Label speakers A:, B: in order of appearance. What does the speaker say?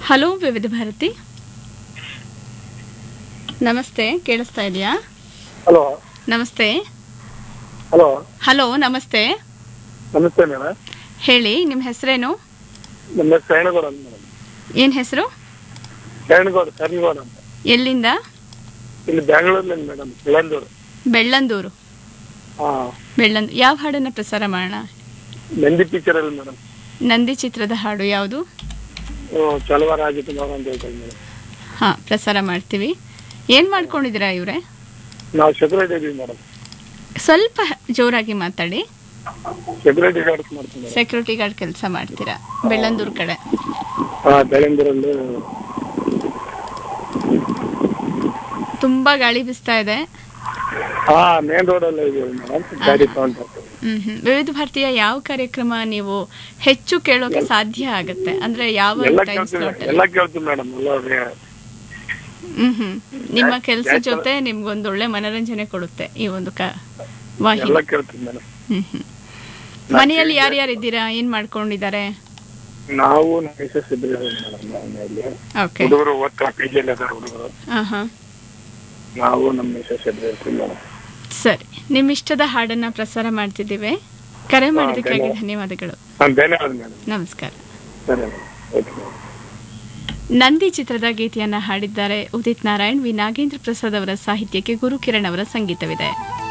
A: Hello ವಿವಿಧ ಭಾರತಿ ನಮಸ್ತೆ ಕೇಳಿಸ್ತಾ ಇದೆಯಾ
B: ಹಲೋ
A: ನಮಸ್ತೆ
B: ಹಲೋ
A: ಹಲೋ ನಮಸ್ತೆ
B: ನಮಸ್ತೆ ಮೇಡಮ್
A: ಹೇಳಿ ನಿಮ್ಮ ಹೆಸರೇನು
B: ನಮ್ಮ ಹೆಸರು ಶರಣಗೌಡ ಅಂತ ಮೇಡಮ್
A: ಏನು ಹೆಸರು
B: ಶರಣಗೌಡ ಶರಣಗೌಡ ಅಂತ
A: ಎಲ್ಲಿಂದ
B: ಇಲ್ಲಿ ಬೆಂಗಳೂರಲ್ಲಿ ಮೇಡಮ್ ಬೆಳಂದೂರು
A: ಬೆಳ್ಳಂದೂರು
B: ಹಾಂ
A: ಬೆಳ್ಳಂದು ಯಾವ ಹಾಡನ್ನು ಪ್ರಸಾರ ಮಾಡೋಣ
B: ನಂದಿ ಪಿಕ್ಚರಲ್ಲಿ ಮೇಡಮ್
A: ನಂದಿ ಚಿತ್ರದ ಹಾಡು ಯಾವುದು
B: ಚಲವ ರಾಜಕುಮಾರ್ ಅಂತ ಹೇಳ್ತಾರೆ ಮೇಡಮ್
A: ಹಾಂ ಪ್ರಸಾರ ಮಾಡ್ತೀವಿ ಏನು ಮಾಡ್ಕೊಂಡಿದ್ದೀರಾ ಇವರೇ
B: ನಾವು ಸೆಕ್ಯೂರಿಟಿ ಇದೀವಿ ಮೇಡಮ್
A: ಸ್ವಲ್ಪ ಜೋರಾಗಿ ಮಾತಾಡಿ
B: ಸೆಕ್ಯೂರಿಟಿ ಗಾರ್ಡ್ಸ್ ಮಾಡ್ತೀವಿ ಮೇಡಮ್
A: ಸೆಕ್ಯೂರಿಟಿ ಗಾರ್ಡ್ ಕೆಲಸ ಮಾಡ್ತೀರಾ ಬೆಳ್ಳಂದೂರು ಕಡೆ
B: ಹಾಂ ಬೆಳಂದೂರಲ್ಲಿ
A: ತುಂಬ ಗಾಳಿ ಬಿಸ್ತಾ ಇದೆ
B: ಹಾಂ ಮೇನ್ ರೋಡಲ್ಲೇ ಇದೀವಿ ಮೇಡಮ್ ಗಾಡಿ ತಗೊಂಡು
A: ಹ್ಮ್ ಹ್ಮ್. ವಿವಿಧ ಭಾರತೀಯ ಯಾವ ಕಾರ್ಯಕ್ರಮ ನೀವು ಹೆಚ್ಚು ಕೇಳೋಕೆ ಸಾಧ್ಯ ಆಗುತ್ತೆ ಅಂದ್ರೆ ಯಾವ
B: ಎಲ್ಲ
A: ಟೈಮ್
B: ಕೇಳ್ತೀವಿ
A: ಸ್ಲಾಟ್
B: ಎಲ್ಲ ಕೇಳ್ತೀವಿ ಮೇಡಮ್ ಎಲ್ಲ
A: ಹ್ಮ್ ಹ್ಮ್ ನಿಮ್ಮ ಕೆಲಸ
B: ಯಾಕೆ-
A: ಜೊತೆ ನಿಮ್ಗೊಂದು ಒಳ್ಳೆ ಮನರಂಜನೆ ಕೊಡುತ್ತೆ ಈ ಒಂದು ಕ
B: ಎಲ್ಲ
A: ವಾಹಿನಿ
B: ಕೇಳ್ತೀವಿ ಮೇಡಮ್
A: ಹ್ಮ್ ಹ್ಮ್ ಮನೆಯಲ್ಲಿ ಯಾರ್ಯಾರು ಇದ್ದೀರಾ ಏನ್ ಮಾಡ್ಕೊಂಡಿದ್ದಾರೆ
B: ನಾವು ನಮ್ಮ ಮಿಸಸ್ ಇದ್ರಿ ಮೇಡಮ್ ಮನೆಯಲ್ಲಿ
A: ಓಕೆ
B: ಹುಡುಗರು ಓದ್ತಾ ಪಿ ಜಿಯಲ್ಲಿ ಅದಾರ ಹುಡುಗರು
A: ಹಾ
B: ನಾವು ನಮ್ಮ ಮಿಸಸ್ ಇದ್ರಿ ಇರ್ತೀವಿ ಮೇಡಮ್
A: ಸರಿ ನಿಮ್ಮ ಇಷ್ಟದ ಹಾಡನ್ನ ಪ್ರಸಾರ ಮಾಡ್ತಿದ್ದೀವಿ ಕರೆ ಮಾಡಿದ್ದಕ್ಕಾಗಿ
B: ಧನ್ಯವಾದ.
A: ಧನ್ಯವಾದಗಳು
B: ಹಾಂ ಧನ್ಯವಾದ ಮೇಡಮ್
A: ನಮಸ್ಕಾರ
B: ಸರಿ ಮೇಡಮ್ ಓಕೆ ಮೇಡಮ್
A: ನಂದಿ ಚಿತ್ರದ ಗೀತೆಯನ್ನ ಹಾಡಿದ್ದಾರೆ ಉದಿತ್ ನಾರಾಯಣ್ ವಿ ನಾಗೇಂದ್ರ ಪ್ರಸಾದ್ ಅವರ ಸಾಹಿತ್ಯಕ್ಕೆ ಗುರುಕಿರಣ್ ಅವರ ಸಂಗೀತವಿದೆ